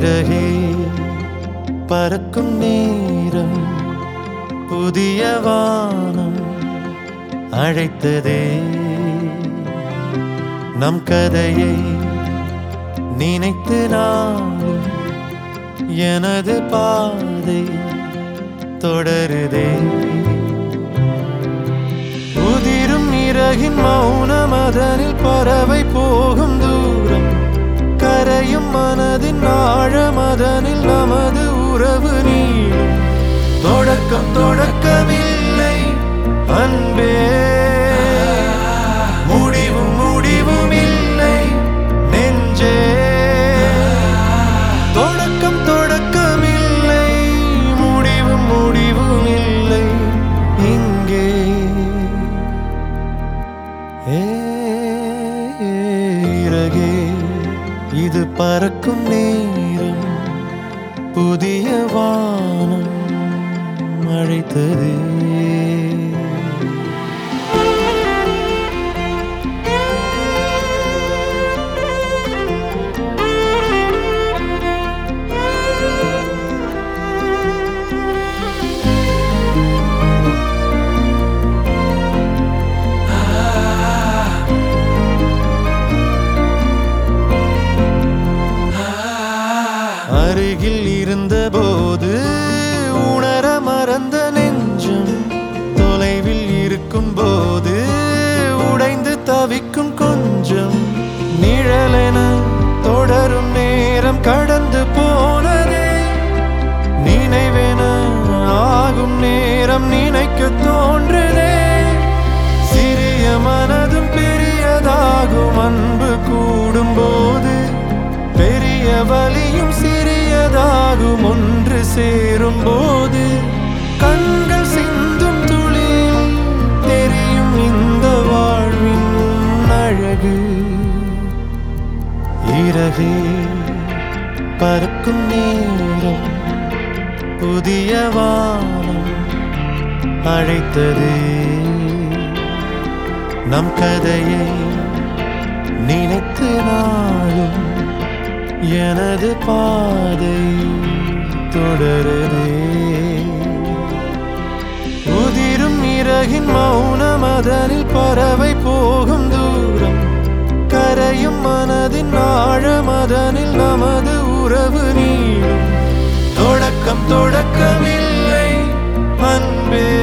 இறகே பறக்கும் நேரம் புதிய வானம் அழைத்ததே நம் கதையை நினைத்து நாளும் எனது பாதை தொடருதே உதிரும் இறகின் மௌனம் அதனில் பறவை போகும் தூரம் கரையும் மனதின் ஆழம் அதனில் நமது உறவு நீளும் தொடக்கம் தொடக்கமில்லை அன்பே முடிவும் முடிவும் இல்லை நெஞ்சே தொடக்கம் தொடக்கமில்லை முடிவும் முடிவும் இல்லை இங்கே ஏ, இறகே இது பறக்கும் நேரம் புதிய வானம் அழைத்ததே அருகில் இருந்தபோது உணர மறந்த நெஞ்சம் தொலைவில் இருக்கும் போது உடைந்து தவிக்கும் கொஞ்சம் நிழலென தொடரும் நேரம் கடந்து போனதே நினைவென ஆகும் நேரம் நினைக்க தோன்றுதே சிறிய மனதும் பெரியதாகும் அன்பு கூடும்போது பெரிய வலியும் சிறியதாகும் ஒன்று சேரும் போது கண்கள் சிந்தும் துளியில் தெரியும் இந்த வாழ்வின் அழகு இறகே பறக்கும் நேரம் புதிய வானம் அழைத்தது நம் கதையை நினைத்து நாளும் எனது பாதை தொடருதே உதிரும் இறகின் மௌனம் அதனில் பறவை போகும் தூரம் கரையும் மனதின் ஆழம் அதனில் நமது உறவு நீளும் தொடக்கம் தொடக்கமில்லை அன்பே